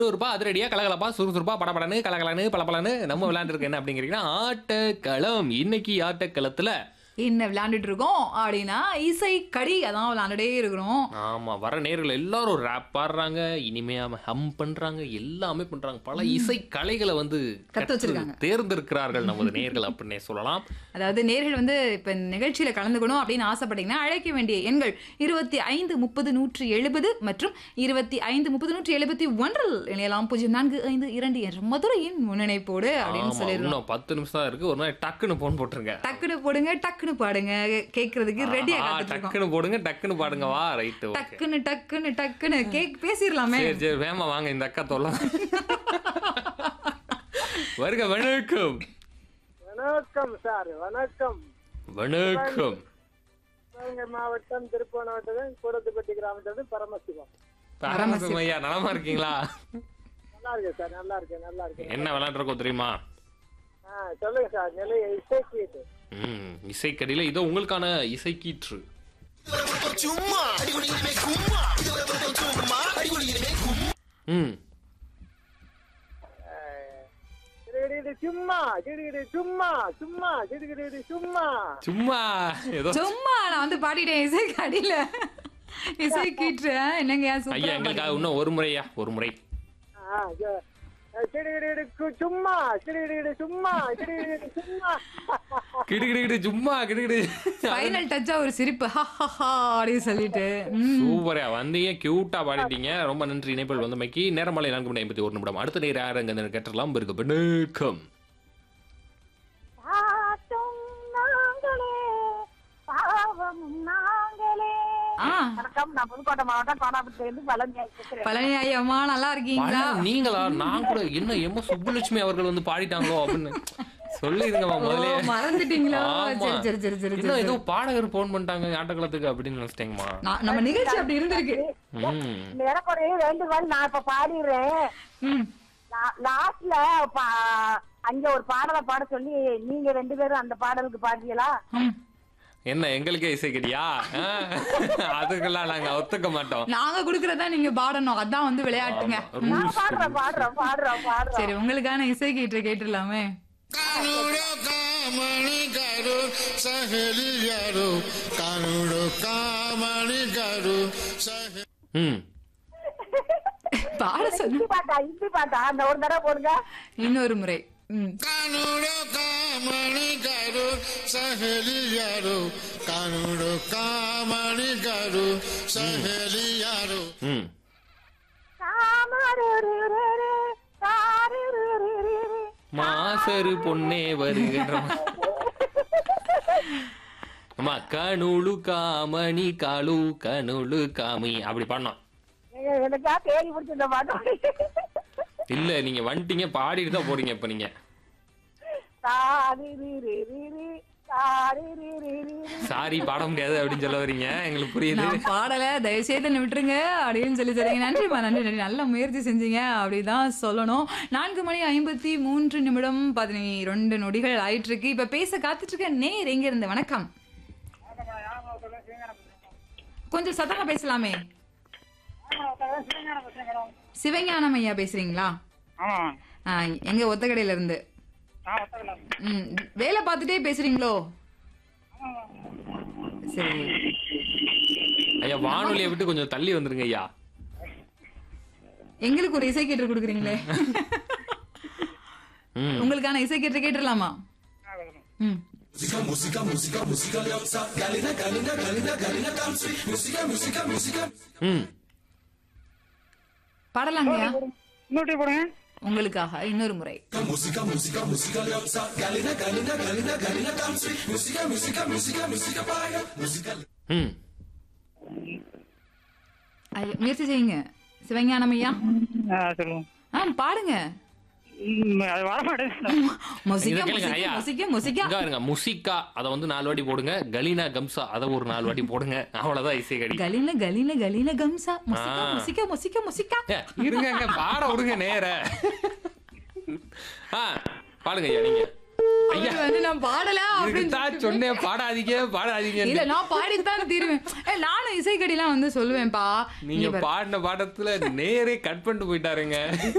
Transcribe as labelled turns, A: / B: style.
A: சுறுசுறுப்பா அதிரடியா கலகலப்பா சுறுசுறுப்பா படபடன்னு கலகலன்னு பளபளன்னு நம்ம விளையாண்டுருக்கு என்ன அப்படிங்கிறீங்கன்னா ஆட்டக்களம் இன்னைக்கு ஆட்டக்களத்துல
B: என்ன விளையாண்டுட்டு இருக்கோம் அப்படின்னா இசை கடி அதான் விளையாண்டுட்டே இருக்கிறோம்
A: ஆமா வர நேர்கள் எல்லாரும் ரேப் பாடுறாங்க இனிமையா ஹம் பண்றாங்க எல்லாமே பண்றாங்க பல இசை கலைகளை வந்து
B: கத்து வச்சிருக்காங்க.
A: தேர்ந்தெடுக்கிறார்கள் நமது நேர்கள் அப்படின்னே சொல்லலாம்
B: அதாவது நேர்கள் வந்து இப்ப நிகழ்ச்சியில கலந்துக்கணும் அப்படின்னு ஆசைப்பட்டீங்கன்னா அழைக்க வேண்டிய எண்கள் இருபத்தி ஐந்து முப்பது நூற்றி எழுபது மற்றும் இருபத்தி ஐந்து முப்பது நூற்றி எழுபத்தி ஒன்றில் இணையலாம் பூஜ்ஜியம் நான்கு ஐந்து இரண்டு என்ற மதுரையின் முன்னிணைப்போடு அப்படின்னு
A: ஆமா
B: சொல்லிடுறோம்
A: இன்னும் பத்து நிமிஷம் தான் இருக்கு ஒரு நாள் டக்குன்னு போன் போட்டுருங்க
B: டக்குனு போடுங்க டக்குனு பாடுங்க கேக்குறதுக்கு ரெடியா
A: ஆஹா,
B: காத்துட்டு இருக்கோம்
A: டக்குன்னு போடுங்க டக்குன்னு பாடுங்க வா ரைட்டு ஓகே
B: டக்குன்னு டக்குன்னு டக்குன்னு கேக் பேசிடலாமே
A: சரி சரி வேமா வாங்க இந்த அக்கா தொல்ல வருக வணக்கம்
C: வணக்கம் சார் வணக்கம்
A: வணக்கம்
C: சிவகங்கை மாவட்டம் திருப்பூர் மாவட்டம் கூடத்துப்பட்டி கிராமத்திலிருந்து பரமசிவம்
A: பரமசிவம் ஐயா நலமா இருக்கீங்களா
C: நல்லா இருக்கேன் சார் நல்லா இருக்கேன் நல்லா இருக்கேன்
A: என்ன விளையாண்டுருக்கோம் தெரியுமா
C: ஆ சொல்லுங்க சார் நிலைய இசைக்கீட்டு
A: ம் இசைக்கடியில இதோ உங்களுக்கான இசைக்கீற்று ம்
C: கிடுகிடு சும்மா கிடுகிடு சும்மா சும்மா கிடுகிடு சும்மா
A: சும்மா ஏதோ
B: சும்மா நான் வந்து பாடிட்டேன் இசை கடியில இசை கீற்று என்னங்க
A: ஐயா
B: சூப்பரா
A: எங்களுக்காக இன்னும் ஒரு முறையா ஒரு முறை
C: ஆ, ச- கிடுகிடு கு- சும்மா கிடுகிடு சும்மா கிடுகிடு சும்மா
A: கிடுகிடு சும்மா கிடுகிடு
B: ஃபைனல் டச்சா ஒரு சிரிப்பு ஹா ஹா ஹா அப்படின்னு சொல்லிட்டு ம்.
A: சூப்பரா வந்தீங்க கியூட்டா பாடிட்டீங்க ரொம்ப நன்றி இணைப்பில் வந்தமைக்கு நேரமாலை நான்கு மணி ஐம்பத்தி ஒரு நிமிடம் அடுத்த நேரம் யாருங்க கேட்டலாம் இருக்கு வணக்கம்
D: பாட்டும் நாங்களே பாவமும் நாங்களே
B: ஆ
D: வணக்கம் நான் புதுக்கோட்டை மாவட்டம் கோனாபுரத்திலிருந்து பழனி பேசுறேன்
B: பழனி ஐயம்மா நல்லா இருக்கீங்களா
A: பழம் நீங்களா நான் கூட என்ன எம்ம சுப்புலட்சுமி அவர்கள் வந்து பாடிட்டாங்களோ அப்படின்னு சொல்லிருங்கம்மா
B: ஓ,
A: முதல்ல
B: மறந்துட்டீங்களோ
A: ஆமா.
B: சரி சரி சரி சரி
A: இன்னும்
B: சரி
A: ஏதோ பாடகர் போன் பண்ணிட்டாங்க ஆட்டக்களத்துக்கு அப்படின்னு நினைச்சிட்டேங்கம்மா
B: நான் நம்ம நிகழ்ச்சி அப்படி இருந்திருக்கு
A: ம்
D: இந்த எனக்கு ஒரு ரெண்டு வாரம் நான் இப்ப பாடிடுறேன்
B: ம்.
D: லாஸ்ட்ல அங்க ஒரு பாடலை பாட சொல்லி நீங்க ரெண்டு பேரும் அந்த பாடலுக்கு பாடுறீங்களா
B: ம்.
A: என்ன எங்களுக்கே இசைக்கடியா ஆ? அதுக்கெல்லாம் நாங்க ஒத்துக்க மாட்டோம்
B: நாங்க குடுக்கறதா நீங்க பாடணும் அதான் வந்து விளையாட்டுங்க
A: Rules.
D: நான் பாடுறேன் பாடுறேன் பாடுறேன் பாடுறேன்
B: சரி உங்களுக்கான இசை கீற்று கேட்டுடலாமே
E: કાનુડો કામણી કરું સહેલી યારો કાનુડો કામણી કરું સહેલી
A: ம்
B: பாட சொல்லு
D: ஹிந்தி பாட்டா ஹிந்தி பாட்டா அந்த ஒரு தடவை போடுங்க
B: இன்னொரு முறை ம்.
E: કાનુડો કામણી કરું સહેલી યારો કાનુડો કામણી કરું સહેલી યારો
A: ம்
D: காமருருருரு, காருருருருரு.
A: மாசரு பொன்னே வருகின்ற அம்மா கணுளு காமணி காலு கணுளு காமி அப்படி பண்ணோம்
D: நீங்க எனக்கா தேடி பிடிச்ச இந்த பாட்டு
A: இல்ல நீங்க வந்துட்டீங்க பாடிட்டு தான் போறீங்க இப்ப நீங்க
D: தாரிரிரிரிரி, தாரிரிரிரிரி.
A: சாரி பாட முடியாது அப்படின்னு சொல்ல வரீங்க எங்களுக்கு புரியுது
B: நான் பாடல தயவு செய்து என்னை விட்டுருங்க அப்படின்னு சொல்லி சொல்றீங்க நன்றிம்மா நன்றி நன்றி நல்ல முயற்சி செஞ்சீங்க அப்படிதான் சொல்லணும் நான்கு மணி ஐம்பத்தி மூன்று நிமிடம் பதினிரெண்டு நொடிகள் ஆயிட்டு இருக்கு இப்ப பேச காத்துட்டு இருக்க நேர் எங்க இருந்து வணக்கம் கொஞ்சம் சத்தமா பேசலாமே சிவஞானம் ஐயா பேசுறீங்களா ஆ, எங்க ஒத்தக்கடையில இருந்து ம், வேலை பார்த்துட்டே பேசுறீங்களோ சரி
A: ஐயா வானொலியை விட்டு கொஞ்சம் தள்ளி வந்துருங்க ஐயா
B: எங்களுக்கு ஒரு இசை கேட்டு கொடுக்குறீங்களே
A: ம்
B: உங்களுக்கான இசை கேட்டு கேட்டுடலாமா ம்
A: ம்
B: பாடலாங்கய்யா
C: இன்னொட்டி போடுங்க
B: உங்களுக்காக இன்னொரு முறை
A: ம்
B: ஐயோ, முயற்சி செய்யுங்க சிவஞானம் ஐயா
C: சொல்லுங்க
B: ஆ பாடுங்க
C: அது வர மாட்டேங்குது
B: முசிக்க
A: இதை கேளுங்க,
B: முசிக்க
A: ஐயா.
B: முசிக்க முசிக்க
A: இங்க இருங்க முசிக்கா அதை வந்து நாலு வாட்டி போடுங்க கலீனா கம்சா அதை ஒரு நாலு வாட்டி போடுங்க அவ்வளவுதான் இசை கடி
B: கலின கலின கலின கம்சா முசிக்க
A: ஆ.
B: முசிக்க முசிக்க முசிக்க
A: ஏ, இருங்க பாட விடுங்க நேர ஆ பாடுங்க ஐயா நீங்க ஐயா.
B: அவர் வந்து நான் பாடல அப்படின்னு
A: இதுக்குத்தான் சொன்னேன் பாடாதீங்க பாடாதீங்க
B: இல்ல நான் பாடித்தான் தீருவேன் ஏ, நானும் இசைக்கடிலாம் வந்து சொல்லுவேன்பா
A: நீங்க
B: இங்க பாரு.
A: பாடின பாடத்துல நேரே கட் பண்ணிட்டு போயிட்டாருங்க